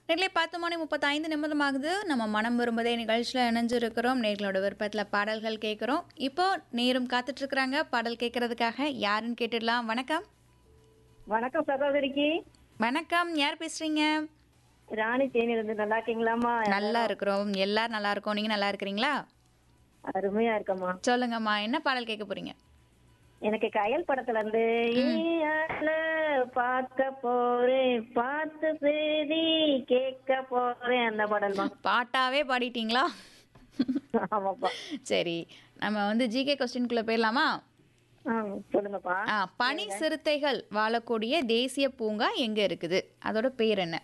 நேரிலே பத்து மணி முப்பத்தைந்து நிமிடமாகுது நம்ம மனம் விரும்பதே நிகழ்ச்சியில் இணைஞ்சிருக்கிறோம் நேர்களோட விருப்பத்தில் பாடல்கள் கேட்குறோம் இப்போ நேரும் காத்துட்டு இருக்கிறாங்க பாடல் கேட்கறதுக்காக யாருன்னு கேட்டுடலாம் வணக்கம் வணக்கம் சகோதரிக்கு வணக்கம் யார் பேசுறீங்க ராணி தேனியில இருந்து நல்லா இருக்கீங்களாம்மா நல்லா இருக்கிறோம் எல்லாரும் நல்லா இருக்கோம் நீங்க நல்லா இருக்கிறீங்களா அருமையா இருக்கம்மா சொல்லுங்கம்மா என்ன பாடல் கேட்க போறீங்க எனக்கு கயல் படத்துல இருந்து ஈயால பார்க்க போறேன் பார்த்து செய்தி கேட்க போறேன் அந்த பாடல்மா பாட்டாவே பாடிட்டீங்களா ஆமாப்பா சரி நம்ம வந்து ஜிகே கொஸ்டின்குள்ள போயிடலாமா ஆ, சொல்லுங்கப்பா ஆ பனி சிறுத்தைகள் வாழக்கூடிய தேசிய பூங்கா எங்க இருக்குது அதோட பேர் என்ன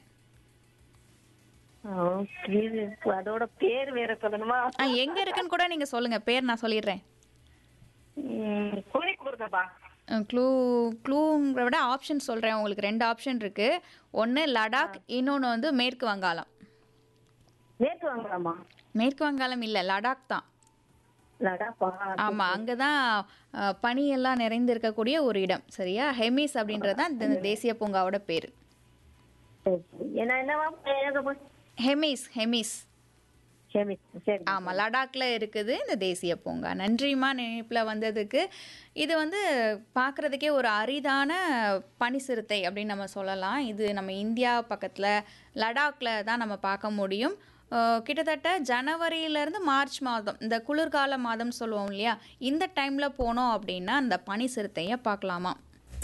ஆ, இது அதோட பேர் வேற சொல்லணுமா ஆ எங்க இருக்குன்னு கூட நீங்க சொல்லுங்க பேர் நான் சொல்லிடுறேன் ம், குறி கொடுங்கப்பா க்ளூ க்ளூங்கிற விட ஆப்ஷன் சொல்கிறேன் உங்களுக்கு ரெண்டு ஆப்ஷன் இருக்குது ஒன்று லடாக் இன்னொன்று வந்து மேற்கு வங்காளம் நேற்று வாங்கலாமா மேற்கு வங்காளம் இல்லை லடாக் தான் லடாப்பா ஆமாம் அங்கே தான் பனியெல்லாம் நிறைந்திருக்கக்கூடிய ஒரு இடம் சரியா ஹெமிஸ் அப்படின்றது தான் இந்த தேசிய பூங்காவோட பேர் சரி, சரி. என்ன என்னவா ஏதோ ஹெமிஸ் ஹெமிஸ் சரி சரி ஆமாம் லடாக்ல இருக்குது இந்த தேசிய பூங்கா நன்றிம்மா நினைப்பில் வந்ததுக்கு இது வந்து பார்க்குறதுக்கே ஒரு அரிதான பனி சிறுத்தை அப்படின்னு நம்ம சொல்லலாம் இது நம்ம இந்தியா பக்கத்தில் லடாக்ல தான் நம்ம பார்க்க முடியும் அஹ் கிட்டத்தட்ட ஜனவரியிலேருந்து மார்ச் மாதம் இந்த குளிர்கால மாதம் சொல்லுவோம் இல்லையா இந்த டைமில் போனோம் அப்படின்னா அந்த பனி சிறுத்தையை பார்க்கலாமா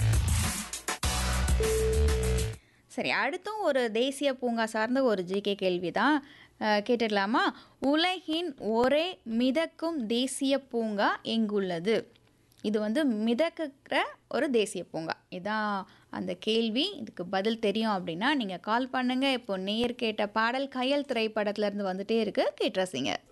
சரி அடுத்தும் ஒரு தேசிய பூங்கா சார்ந்த ஒரு ஜிகே கேள்வி தான் கேட்டுடலாமா உலகின் ஒரே மிதக்கும் தேசிய பூங்கா எங்குள்ளது இது வந்து மிதக்குற ஒரு தேசிய பூங்கா இதான் அந்த கேள்வி இதுக்கு பதில் தெரியும் அப்படின்னா நீங்கள் கால் பண்ணுங்கள் இப்போ நேர் கேட்ட பாடல் கையல் திரைப்படத்துல இருந்து வந்துட்டே இருக்கு கேட்டு ரசிங்க